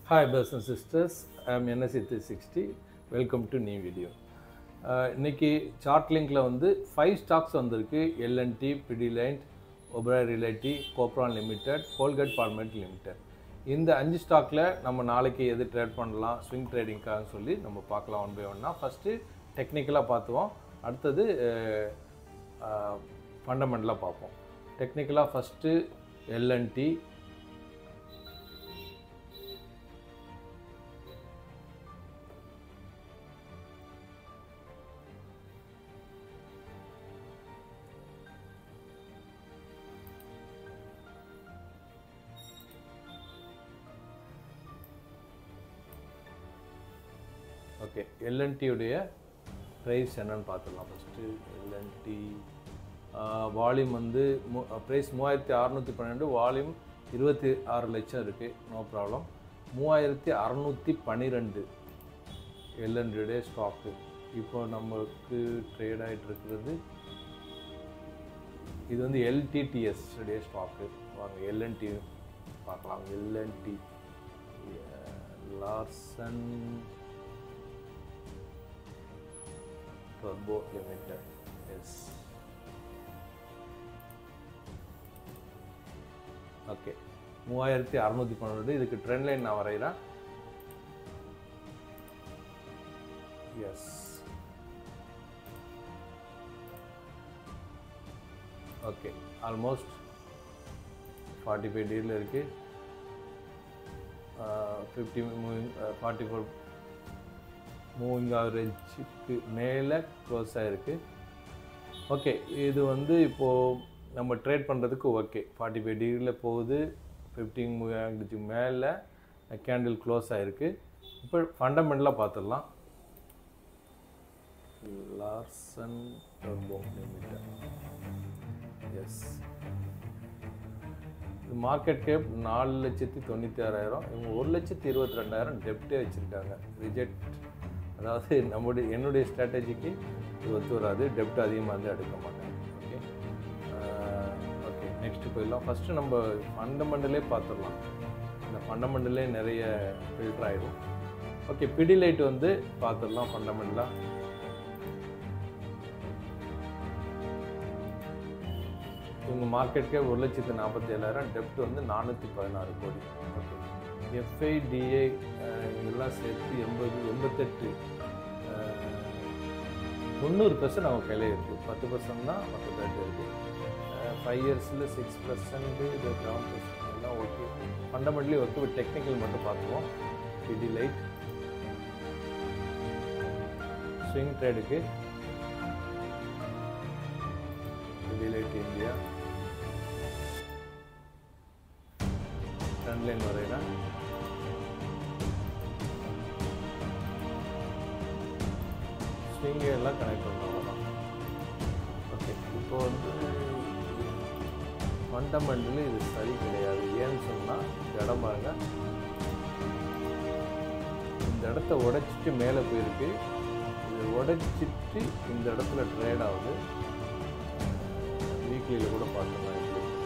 Hi, brothers and sisters. I'm NSC 360. Welcome to new video. Uh, இன்னைக்கு chart லிங்க்ல வந்து five stocks வந்திருக்கு LNT Pidilite ஒப்ரா ரிலேட்டி கோப்ரான் லிமிடெட் கோல்கட் பார்மெண்ட் லிமிடெட் இந்த அஞ்சு ஸ்டாக்ல நம்ம நாளைக்கு எது ட்ரேட் பண்ணலாம் ஸ்விங் ட்ரேடிங்காக சொல்லி நம்ம பார்க்கலாம் ஒன் பை ஒன்னா ஃபஸ்ட்டு டெக்னிக்கலாக பார்த்துவோம் அடுத்தது ஃபண்டமெண்டலாக பார்ப்போம் டெக்னிக்கலாக ஃபஸ்ட்டு எல்என்டி ஓகே எல்என்டியுடைய ப்ரைஸ் என்னன்னு பார்த்துடலாம் ஃபஸ்ட்டு எல்என்டி வால்யூம் வந்து ப்ரைஸ் மூவாயிரத்தி அறநூற்றி பன்னெண்டு வால்யூம் இருபத்தி ஆறு லட்சம் இருக்குது நோ ப்ராப்ளம் மூவாயிரத்தி அறநூற்றி பன்னிரெண்டு எல்என்டியுடைய ஸ்டாக்கு இப்போ நமக்கு ட்ரேட் ஆகிட்டு இருக்கிறது இது வந்து எல்டிடிஎஸ் உடைய ஸ்டாக்கு வாங்க எல்என்டி பார்க்கலாம் LNT Larsen Turbo Limited. Yes. Okay மூவாயிரத்தி அறநூற்றி பன்னெண்டு இதுக்கு ட்ரெண்ட் லைன் நான் வரைகிறேன் yes okay almost forty five டேயில் இருக்குது fifty moving forty four moving ஆவரேஜுக்கு மேலே க்ளோஸ் ஆகிருக்கு ஓகே இது வந்து இப்போது நம்ம ட்ரேட் பண்ணுறதுக்கு ஓகே ஃபார்ட்டி ஃபைவ் டிகிரியில் போகுது ஃபிஃப்டீன் மூவிங் ஆவரேஜுக்கு மேலே கேண்டில் க்ளோஸ் ஆகிருக்கு இப்போ ஃபண்டமெண்டலாக பார்த்துடலாம் லார்சன் டர்போ லிமிட்டட் எஸ் இது மார்க்கெட் கேப் நாலு லட்சத்தி தொண்ணூற்றி ஆறாயிரம் இவங்க ஒரு லட்சத்தி இருபத்தி ரெண்டாயிரம் டெப்டே வச்சுருக்காங்க ரிஜெக்ட் அதாவது நம்முடைய என்னுடைய ஸ்ட்ராட்டஜிக்கு இது ஒத்து வராது டெப்ட் அதிகமாக வந்து எடுக்க மாட்டேன் ஓகே ஓகே நெக்ஸ்ட்டு போயிடலாம் ஃபஸ்ட்டு நம்ம ஃபண்டமெண்டலே பார்த்துடலாம் இந்த ஃபண்டமெண்டலே நிறைய ஃபில்டர் ஆகிடும் ஓகே பிடி லைட் வந்து பார்த்துடலாம் ஃபண்டமெண்டலாக இவங்க மார்க்கெட்டுக்கே ஒரு லட்சத்து நாற்பத்தி ஏழாயிரம் டெப்ட் வந்து நானூற்றி பதினாறு கோடி ஓகே எஃப்ஐடிஏ இதெல்லாம் சேர்த்து எண்பது எண்பத்தெட்டு தொண்ணூறு பர்சன்ட் அவங்க கையில் இருக்குது பத்து பர்சன்ட் தான் மற்ற பேர்ட் இருக்குது ஃபைவ் இயர்ஸில் சிக்ஸ் பர்சன்ட் இது கிரவுண்ட் பர்சன்ட் எல்லாம் ஓகே ஃபண்டமெண்டலி ஓகே டெக்னிக்கல் மட்டும் பார்த்துவோம் பிடி லைட் ஸ்விங் ட்ரேடுக்கு பிடி லைட் இந்தியா ட்ரெண்ட் லைன் வரைகிறேன் ஸ்விங்கை எல்லாம் கனெக்ட் பண்ணுறோம் தான் ஓகே இப்போ வந்து ஃபண்டமெண்டலி இது சரி கிடையாது ஏன்னு சொன்னால் இந்த இடம் பாருங்க இந்த இடத்த உடைச்சிட்டு மேலே போயிருக்கு இது உடைச்சிட்டு இந்த இடத்துல ட்ரேட் ஆகுது வீக்லியில் கூட பார்த்துக்கலாம்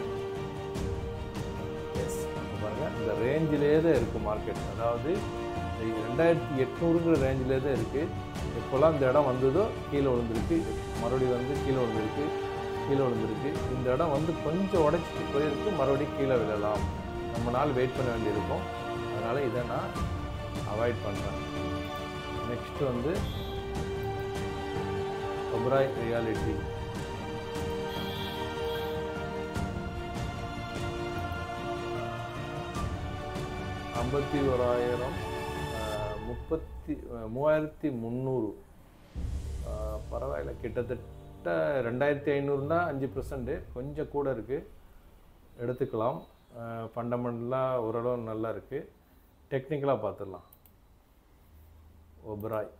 எஸ் பாருங்க இந்த ரேஞ்சிலே தான் இருக்குது மார்க்கெட் அதாவது ரெண்டாயிரத்தி எட்நூறுங்கிற ரேஞ்சிலே தான் இருக்குது எப்போல்லாம் இந்த இடம் வந்ததோ கீழே விழுந்திருக்கு மறுபடியும் வந்து கீழே விழுந்திருக்கு கீழே விழுந்திருக்கு இந்த இடம் வந்து கொஞ்சம் உடைச்சிட்டு போயிருக்கு மறுபடியும் கீழே விழலாம் ரொம்ப நாள் வெயிட் பண்ண வேண்டியிருக்கும் அதனால் இதை நான் அவாய்ட் பண்ணுறேன் நெக்ஸ்ட் வந்து ஒப்ராய் ரியாலிட்டி ஐம்பத்தி ஓராயிரம் முப்பத்தி மூவாயிரத்தி முந்நூறு பரவாயில்ல கிட்டத்தட்ட ரெண்டாயிரத்தி ஐநூறுனா அஞ்சு பர்சன்ட்டு கொஞ்சம் கூட இருக்குது எடுத்துக்கலாம் ஃபண்டமெண்டலாக ஓரளவு நல்லா இருக்குது டெக்னிக்கலாக பார்த்துடலாம் ஒப்ராய்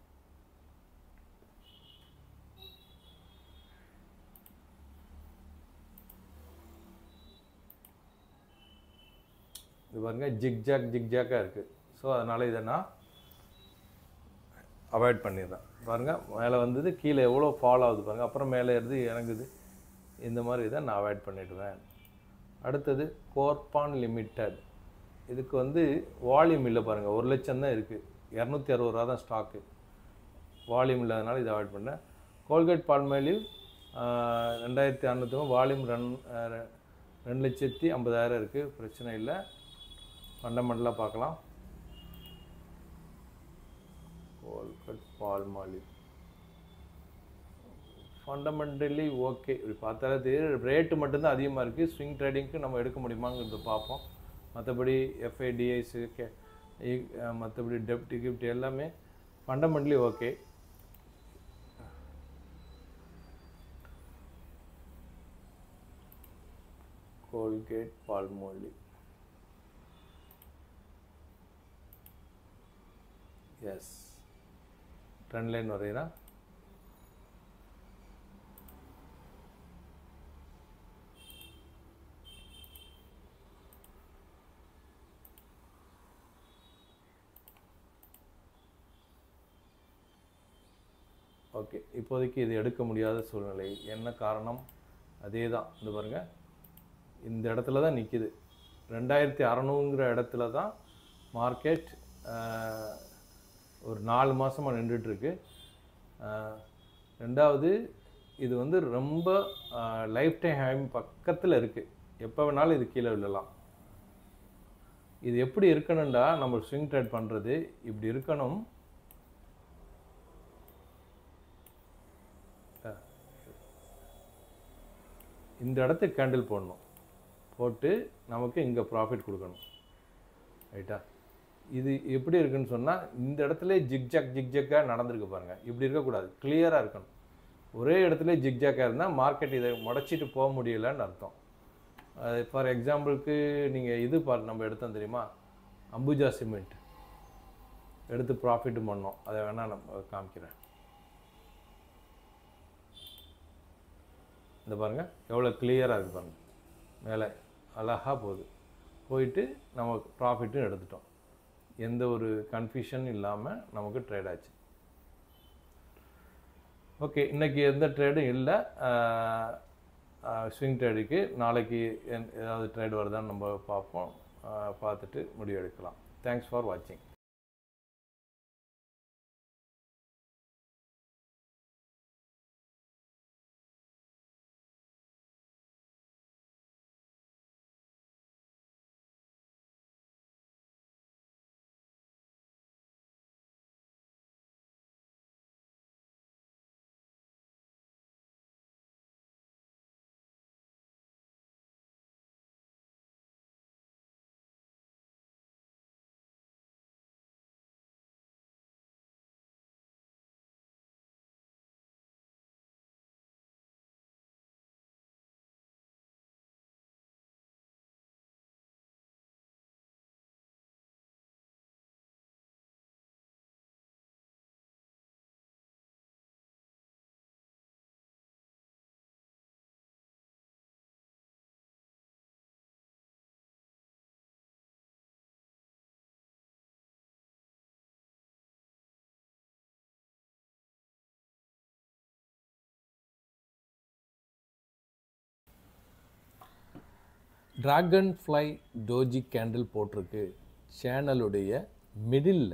இது பாருங்க ஜிக் ஜாக் ஜிக் ஜாக்காக இருக்குது ஸோ அதனால் இதை நான் அவாய்ட் பண்ணிடுறேன் பாருங்கள் மேலே வந்தது கீழே எவ்வளோ ஃபால் ஆகுது பாருங்கள் அப்புறம் மேலே இருந்து இறங்குது இந்த மாதிரி இதை நான் அவாய்ட் பண்ணிடுவேன் அடுத்தது கோர்பான் லிமிட்டட் இதுக்கு வந்து வால்யூம் இல்லை பாருங்கள் ஒரு லட்சம் தான் இருக்குது இரநூத்தி அறுபது ரூபா தான் ஸ்டாக்கு வால்யூம் இல்லாதனால இதை அவாய்ட் பண்ணேன் கோல்கேட் பால்மேலிவ் ரெண்டாயிரத்தி அறநூற்றி வால்யூம் ரெண் அஹ், ரெண்டு லட்சத்தி ஐம்பதாயிரம் இருக்குது பிரச்சனை இல்லை ஃபண்டமெண்டலாக பார்க்கலாம் கோல்கட் பால்மாலிவ் ஃபண்டமெண்டலி ஓகே இப்படி பார்த்தாலே தெரியும் ரேட்டு மட்டும்தான் அதிகமாக இருக்குது ஸ்விங் ட்ரேடிங்க்கு நம்ம எடுக்க முடியுமாங்கிறது பார்ப்போம் மற்றபடி எஃப்ஐடிஐஸு கே மற்றபடி டெப்ட் கிஃப்ட் எல்லாமே fundamentally okay Colgate Palmolive yes trend line வரைகிறா ஓகே இப்போதைக்கு இது எடுக்க முடியாத சூழ்நிலை என்ன காரணம் அதே தான் இந்த பாருங்க இந்த இடத்துல தான் நிற்கிது ரெண்டாயிரத்தி அறநூறுங்கிற இடத்துல தான் மார்க்கெட் ஒரு நாலு மாதமாக நின்றுட்டுருக்கு ரெண்டாவது இது வந்து ரொம்ப லைஃப் டைம் ஹைம் பக்கத்தில் இருக்குது எப்போ வேணாலும் இது கீழே விழலாம் இது எப்படி இருக்கணும்டா நம்ம ஸ்விங் ட்ரேட் பண்ணுறது இப்படி இருக்கணும் இந்த இடத்துக்கு கேண்டில் போடணும் போட்டு நமக்கு இங்கே ப்ராஃபிட் கொடுக்கணும் ரைட்டா இது எப்படி இருக்குன்னு சொன்னால் இந்த இடத்துல ஜிக்ஜாக் ஜிக்ஜாக்காக நடந்திருக்கு பாருங்கள் இப்படி இருக்கக்கூடாது கிளியராக இருக்கணும் ஒரே இடத்துல ஜிக்ஜாக்காக இருந்தால் மார்க்கெட் இதை முடச்சிட்டு போக முடியலன்னு அர்த்தம் ஃபார் எக்ஸாம்பிளுக்கு நீங்கள் இது பாரு நம்ம எடுத்தோம் தெரியுமா அம்புஜா சிமெண்ட் எடுத்து ப்ராஃபிட் பண்ணோம் அதை வேணால் நம்ம காமிக்கிறேன் இந்த பாருங்கள் எவ்வளோ கிளியராக இருக்குது பாருங்கள் மேலே அழகாக போகுது போயிட்டு நம்ம ப்ராஃபிட்டும் எடுத்துட்டோம் எந்த ஒரு கன்ஃபியூஷன் இல்லாமல் நமக்கு ட்ரேட் ஆச்சு ஓகே இன்றைக்கி எந்த ட்ரேடும் இல்லை ஸ்விங் ட்ரேடுக்கு நாளைக்கு என்- ஏதாவது ட்ரேட் வருதான்னு நம்ம பார்ப்போம் ஆஹ் பார்த்துட்டு முடிவு எடுக்கலாம் தேங்க்ஸ் ஃபார் வாட்சிங் ட்ராகன் ஃப்ளை டோஜி கேண்டில் போட்டிருக்கு சேனலுடைய மிடில்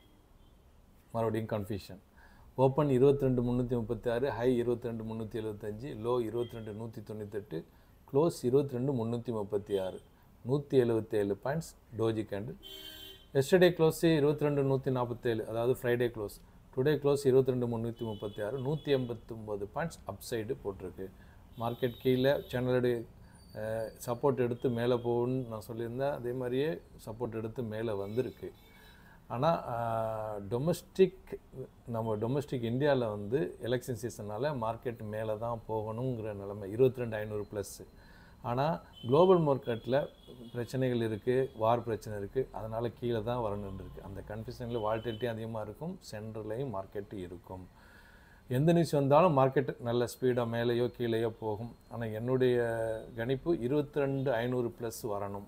மறுபடியும் கன்ஃபியூஷன் ஓப்பன் இருபத்தி ரெண்டு முந்நூற்றி முப்பத்தி ஆறு ஹை இருபத்தி ரெண்டு முந்நூற்றி எழுபத்தஞ்சு லோ இருபத்தி ரெண்டு நூற்றி தொண்ணூத்தெட்டு க்ளோஸ் இருபத்தி ரெண்டு முந்நூற்றி முப்பத்தி ஆறு நூற்றி எழுபத்தேழு points doji candle yesterday close இருபத்தி ரெண்டு நூற்றி நாற்பத்தேழு அதாவது ஃப்ரைடே க்ளோஸ் டுடே க்ளோஸ் இருபத்தி ரெண்டு முந்நூற்றி முப்பத்தி ஆறு நூற்றி எண்பத்தொம்போது பாயிண்ட்ஸ் அப்சைடு போட்டிருக்கு மார்க்கெட் கீழே சேனலுடைய சப்போர்ட் எடுத்து மேலே போகும்னு நான் சொல்லியிருந்தேன் அதே மாதிரியே சப்போர்ட் எடுத்து மேலே வந்திருக்கு ஆனால் டொமஸ்டிக் நம்ம டொமஸ்டிக் இந்தியாவில் வந்து எலெக்ஷன் சீசனால் மார்க்கெட் மேலே தான் போகணுங்கிற நிலைமை இருபத்தி ரெண்டு ஐநூறு ப்ளஸ்ஸு ஆனால் குளோபல் மார்க்கெட்டில் பிரச்சனைகள் இருக்குது வார் பிரச்சனை இருக்குது அதனால் கீழே தான் வரணுன்னு இருக்குது அந்த கன்ஃபியூஷனில் வால்டிலிட்டி அதிகமாக இருக்கும் சென்ட்ரலையும் மார்க்கெட்டு இருக்கும் எந்த நியூஸ் வந்தாலும் மார்க்கெட் நல்ல ஸ்பீடாக மேலேயோ கீழேயோ போகும் ஆனால் என்னுடைய கணிப்பு இருபத்தி ரெண்டு ஐநூறு ப்ளஸ் வரணும்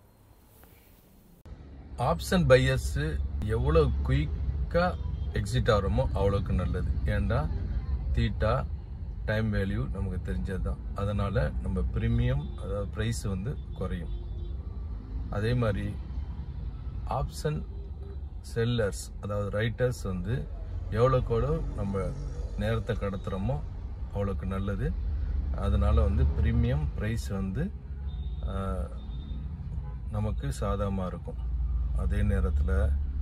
ஆப்ஷன் பையர்ஸு எவ்வளோ குயிக்காக எக்ஸிட் ஆகிறோமோ அவ்வளோக்கு நல்லது ஏன்டா தீட்டா டைம் வேல்யூ நமக்கு தெரிஞ்சது தான் அதனால் நம்ம ப்ரீமியம் அதாவது ப்ரைஸ் வந்து குறையும் அதே மாதிரி ஆப்ஷன் செல்லர்ஸ் அதாவது ரைட்டர்ஸ் வந்து எவ்வளோக்கு எவ்வளோ நம்ம நேரத்தை கடத்துகிறோமோ அவ்வளோக்கு நல்லது அதனால வந்து ப்ரீமியம் ப்ரைஸ் வந்து ஆஹ், நமக்கு சாதகமாக இருக்கும் அதே நேரத்தில்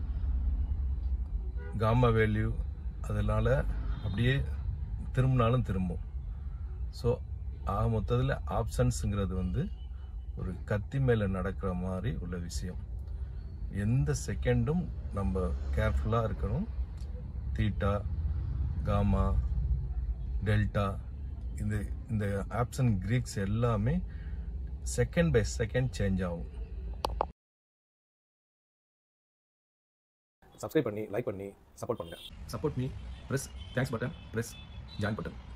காமா வேல்யூ அதனால அப்படியே திரும்பினாலும் திரும்பும் ஸோ ஆக மொத்தத்தில் ஆப்ஷன்ஸுங்கிறது வந்து ஒரு கத்தி மேலே நடக்கிற மாதிரி உள்ள விஷயம் எந்த செகண்டும் நம்ம கேர்ஃபுல்லாக இருக்கணும் தீட்டா காமா டெல்டா இந்த இந்த ஆப்ஷன் கிரீக்ஸ் எல்லாமே செகண்ட் பை செகண்ட் சேஞ்ச் ஆகும் சப்ஸ்கிரைப் பண்ணி லைக் பண்ணி சப்போர்ட் பண்ணுங்க support me press thanks button press join button